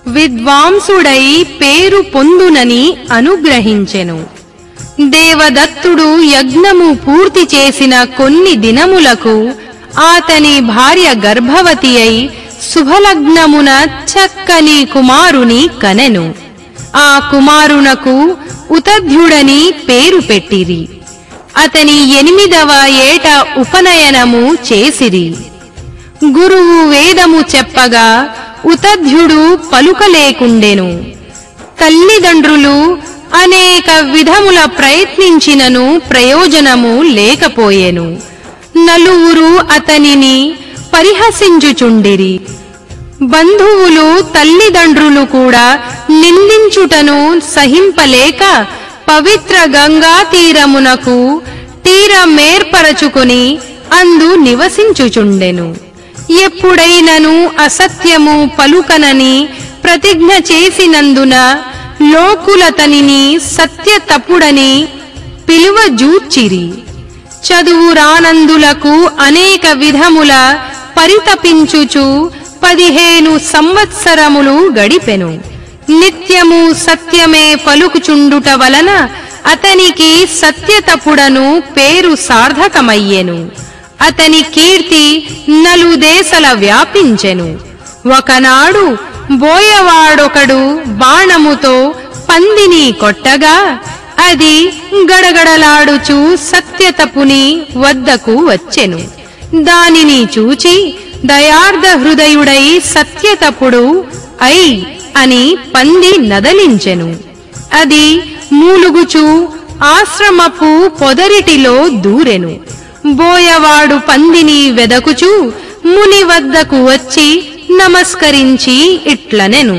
విద్వాంసుడై పేరు పొందునని అనుగ్రహించెను దేవదత్తుడు యజ్ఞము పూర్తి చేసిన కొన్ని దినములకు అతని భార్య గర్భవతి అయి శుభలగ్నమున చక్కని కుమారుని కనెను ఆ కుమారునకు ఉతధ్యుడని పేరు పెట్టిరి అతని ఎనిమిదవ ఏట ఉపనయనము చేసిరి గురువు వేదము చెప్పగా ఉతధ్యుడు పలుకలేకుండెను తల్లిదండ్రులు అనేక విధముల ప్రయత్నించినను ప్రయోజనము లేకపోయెను నలుగురు అతనిని పరిహసించుచుండిరి బంధువులు తల్లిదండ్రులు కూడా నిందించుటను సహింపలేక పవిత్ర గంగా తీరమునకు తీరమేర్పరచుకొని అందు నివసించుచుండెను ఎప్పుడైనను అసత్యము పలుకనని ప్రతిజ్ఞ చేసినందున లోకులతనిని సత్య తప్పుడని పిలువ జూర్చిరి చదువు రానందులకు అనేక విధముల పరితపించుచు పదిహేను సంవత్సరములు గడిపెను నిత్యము సత్యమే పలుకుచుండుట వలన అతనికి సత్యతపుడను పేరు సార్థకమయ్యెను అతని కీర్తి నలుదేశల వ్యాపించెను ఒకనాడు బోయవాడొకడు బాణముతో పందిని కొట్టగా అది గడగడలాడుచు సత్యతపుని వద్దకు వచ్చెను దానిని చూచి దయార్ధ హృదయుడై సత్యతపుడు ఐ అని పంది నదలించెను అది మూలుగుచు ఆశ్రమపు పొదరిటిలో దూరెను బోయవాడు పందిని వెదకుచూ ముని వద్దకు వచ్చి నమస్కరించి ఇట్లనెను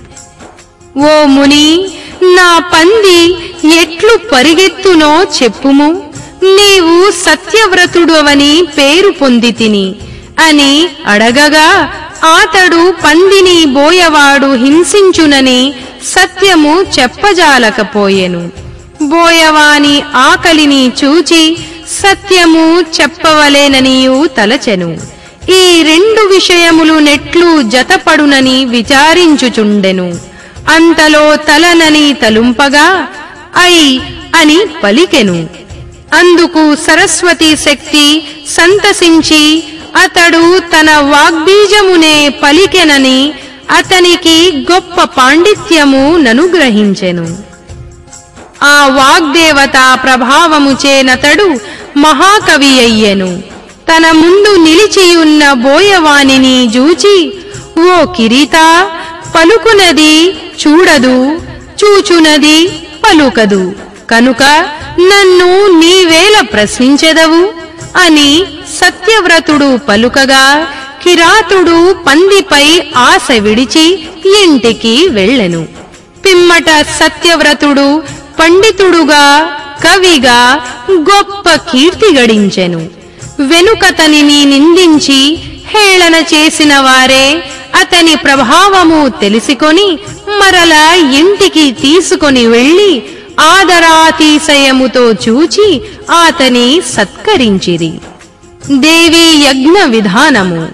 ఓ ముని నా పంది ఎట్లు పరిగెత్తునో చెప్పుము నీవు సత్యవ్రతుడవని పేరు పొందితిని అని అడగగా ఆతడు పందిని బోయవాడు హింసించునని సత్యము చెప్పజాలకపోయెను బోయవాని ఆకలిని చూచి సత్యము చెప్పవలేననియు తలచెను ఈ రెండు విషయములు నెట్లు జతపడునని విచారించుచుండెను అంతలో తలనని తలుంపగా ఐ అని పలికెను అందుకు సరస్వతి శక్తి సంతసించి అతడు తన వాగ్బీజమునే పలికెనని అతనికి గొప్ప పాండిత్యము ననుగ్రహించెను ఆ వాగ్దేవత ప్రభావముచేనతడు మహాకవి అయ్యెను తన ముందు నిలిచియున్న బోయవానిని జూచి ఓ కిరీట పలుకునది చూడదు చూచునది పలుకదు కనుక నన్ను నీవేల ప్రశ్నించెదవు అని సత్యవ్రతుడు పలుకగా కిరాతుడు పందిపై ఆశ విడిచి ఇంటికి వెళ్ళెను పిమ్మట సత్యవ్రతుడు పండితుడుగా కవిగా గొప్ప కీర్తి గడించెను వెనుకతనిని నిందించి హేళన చేసిన వారే అతని ప్రభావము తెలిసికొని మరల ఇంటికి తీసుకొని వెళ్ళి ఆదరాతిశయముతో చూచి అతని సత్కరించిరి దేవి యజ్ఞ విధానము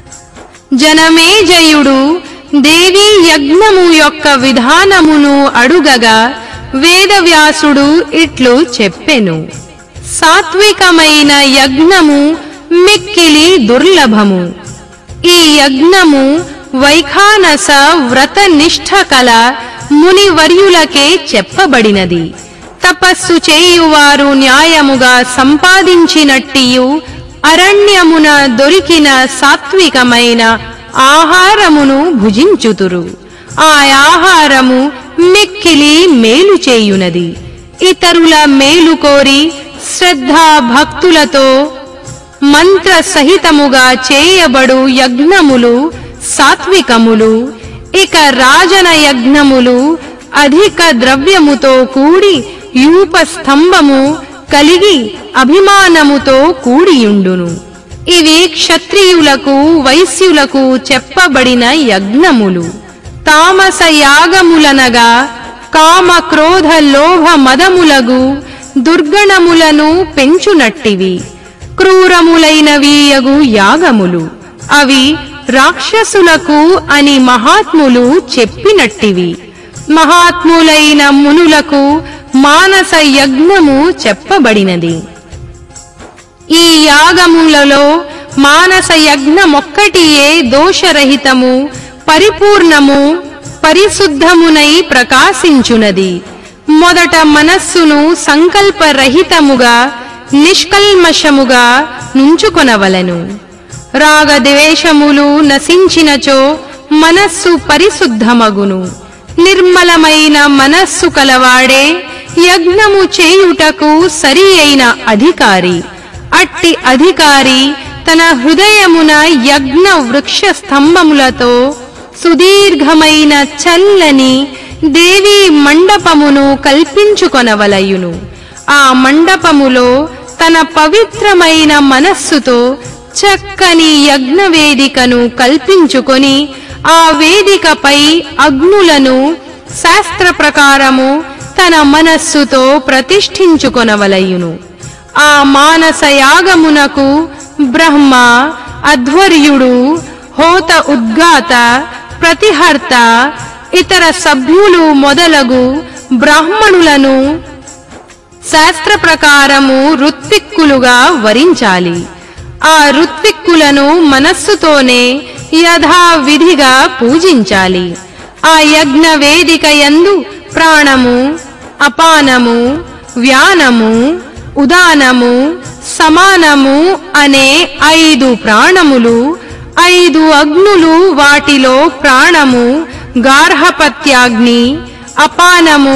జనమేజయుడు దేవీ యజ్ఞము యొక్క విధానమును అడుగగా వేదవ్యాసుడు ఇట్లు చెప్పెను సాత్వికమైన యజ్ఞము మిక్కిలి దుర్లభము ఈ యజ్ఞము వైఖానస వ్రత నిష్ఠ కల మునివర్యులకే చెప్పబడినది తపస్సు చేయువారు న్యాయముగా సంపాదించినట్టియు అరణ్యమున దొరికిన సాత్వికమైన ఆహారమును భుజించుతురు ఆ ఆహారము మిక్కిలి మేలు చేయునది ఇతరుల మేలు కోరి శ్రద్ధా భక్తులతో మంత్ర సహితముగా చేయబడు యజ్ఞములు సాత్వికములు ఇక రాజన యజ్ఞములు అధిక ద్రవ్యముతో కూడి యూప స్తంభము కలిగి అభిమానముతో కూడియుండును ఇవి క్షత్రియులకు వైశ్యులకు చెప్పబడిన యజ్ఞములు తామస యాగములనగా కామ క్రోధ లోభ మదములగు దుర్గణములను పెంచునట్టివి క్రూరములైనవి యగు యాగములు అవి రాక్షసులకు అని మహాత్ములు చెప్పినట్టివి మహాత్ములైన మునులకు మానస యజ్ఞము చెప్పబడినది ఈ యాగములలో మానస యజ్ఞమొక్కటియే దోషరహితము పరిపూర్ణము పరిశుద్ధమునై ప్రకాశించునది మొదట మనస్సును సంకల్పరహితముగా నిష్కల్మషముగా నుంచుకొనవలెను రాగద్వేషములు నశించినచో మనస్సు పరిశుద్ధమగును నిర్మలమైన మనస్సు కలవాడే యజ్ఞము చేయుటకు సరి అయిన అధికారి అట్టి అధికారి తన హృదయమున యజ్ఞ వృక్ష స్తంభములతో సుదీర్ఘమైన చల్లని దేవీ మండపమును కల్పించుకొనవలయును ఆ మండపములో తన పవిత్రమైన మనస్సుతో చక్కని యజ్ఞ వేదికను కల్పించుకొని ఆ వేదికపై అగ్నులను శాస్త్ర ప్రకారము తన మనస్సుతో ప్రతిష్ఠించుకొనవలయును ఆ మానస యాగమునకు బ్రహ్మ అధ్వర్యుడు హోత ఉద్గాత ప్రతిహర్త ఇతర సభ్యులు మొదలగు బ్రాహ్మణులను శాస్త్ర ప్రకారము ఋత్విక్కులుగా వరించాలి ఆ ఋత్విక్కులను మనస్సుతోనే యథావిధిగా పూజించాలి ఆ యజ్ఞ వేదిక యందు ప్రాణము అపానము వ్యానము ఉదానము సమానము అనే ఐదు ప్రాణములు ఐదు అగ్నులు వాటిలో ప్రాణము గార్హపత్యాగ్ని అపానము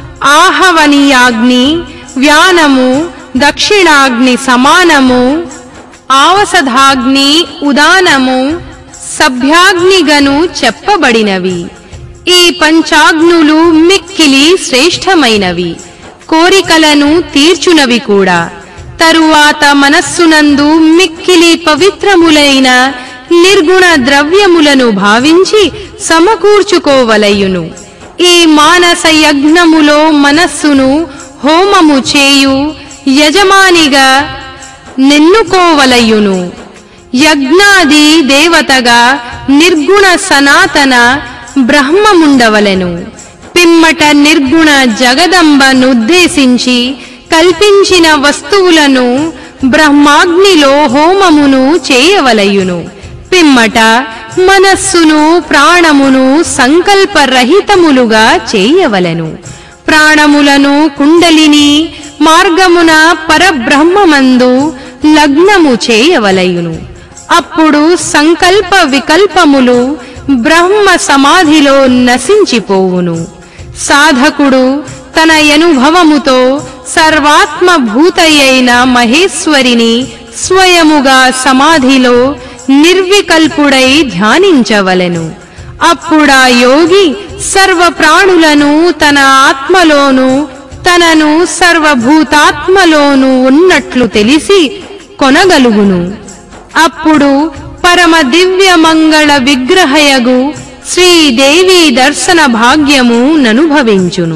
ఆహవనీయాగ్ని వ్యానము దక్షిణాగ్ని సమానము ఆవసధాగ్ని ఉదానము సభ్యాగ్నిగను చెప్పబడినవి ఈ పంచాగ్నులు మిక్కిలి శ్రేష్టమైనవి కోరికలను తీర్చునవి కూడా తరువాత మనస్సునందు మిక్కిలి పవిత్రములైన నిర్గుణ ద్రవ్యములను భావించి సమకూర్చుకోవలయును ఈ మానస యజ్ఞములో మనస్సును హోమము చేయు యజమానిగా నెన్నుకోవలయును యజ్ఞాది దేవతగా నిర్గుణ సనాతన బ్రహ్మముండవలెను పిమ్మట నిర్గుణ జగదంబనుద్దేశించి కల్పించిన వస్తువులను బ్రహ్మాగ్నిలో హోమమును చేయవలయును పిమ్మట మనస్సును ప్రాణమును సంకల్పరహితములుగా చేయవలెను ప్రాణములను కుండలిని మార్గమున పరబ్రహ్మమందు లగ్నము చేయవలయును అప్పుడు సంకల్ప వికల్పములు బ్రహ్మ సమాధిలో నశించిపోవును సాధకుడు తన అనుభవముతో సర్వాత్మభూతయైన మహేశ్వరిని స్వయముగా సమాధిలో నిర్వికల్పుడై ధ్యానించవలెను అప్పుడా యోగి సర్వ ప్రాణులను తన ఆత్మలోను తనను సర్వభూతాత్మలోను ఉన్నట్లు తెలిసి కొనగలుగును అప్పుడు పరమ దివ్య మంగళ విగ్రహయగు శ్రీదేవి దర్శన భాగ్యము ననుభవించును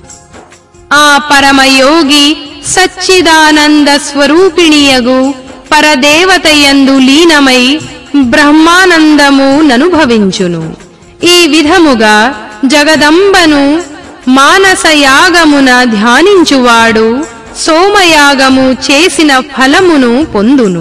ఆ పరమయోగి సచ్చిదానంద స్వరూపిణియగు పరదేవతయందు లీనమై బ్రహ్మానందము ననుభవించును ఈ విధముగా జగదంబను మానసయాగమున ధ్యానించువాడు సోమయాగము చేసిన ఫలమును పొందును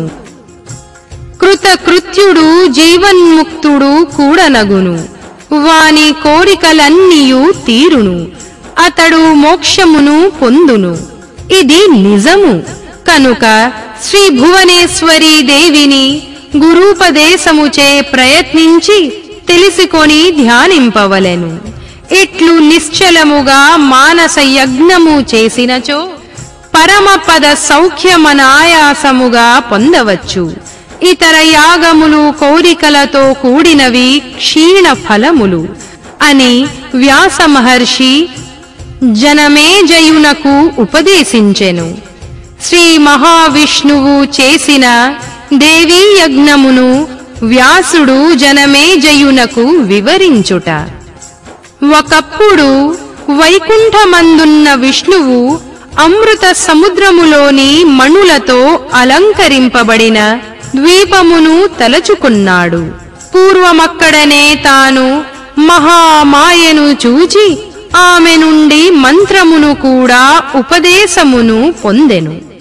కృతకృత్యుడు జీవన్ముక్తుడు కూడనగును వాని కోరికలన్నీయు తీరును అతడు మోక్షమును పొందును ఇది నిజము కనుక శ్రీ భువనేశ్వరీ దేవిని గురూపదేశముచే ప్రయత్నించి తెలిసికొని ధ్యానింపవలెను ఇట్లు నిశ్చలముగా మానస యజ్ఞము చేసినచో పరమపద సౌఖ్యమనాయాసముగా పొందవచ్చు ఇతర యాగములు కోరికలతో కూడినవి క్షీణ ఫలములు అని వ్యాస మహర్షి జనమేజయునకు ఉపదేశించెను శ్రీ మహావిష్ణువు చేసిన దేవీ యజ్ఞమును వ్యాసుడు జనమేజయునకు వివరించుట ఒకప్పుడు వైకుంఠమందున్న విష్ణువు అమృత సముద్రములోని మణులతో అలంకరింపబడిన ద్వీపమును తలచుకున్నాడు పూర్వమక్కడనే తాను మహామాయను చూచి ఆమె నుండి మంత్రమును కూడా ఉపదేశమును పొందెను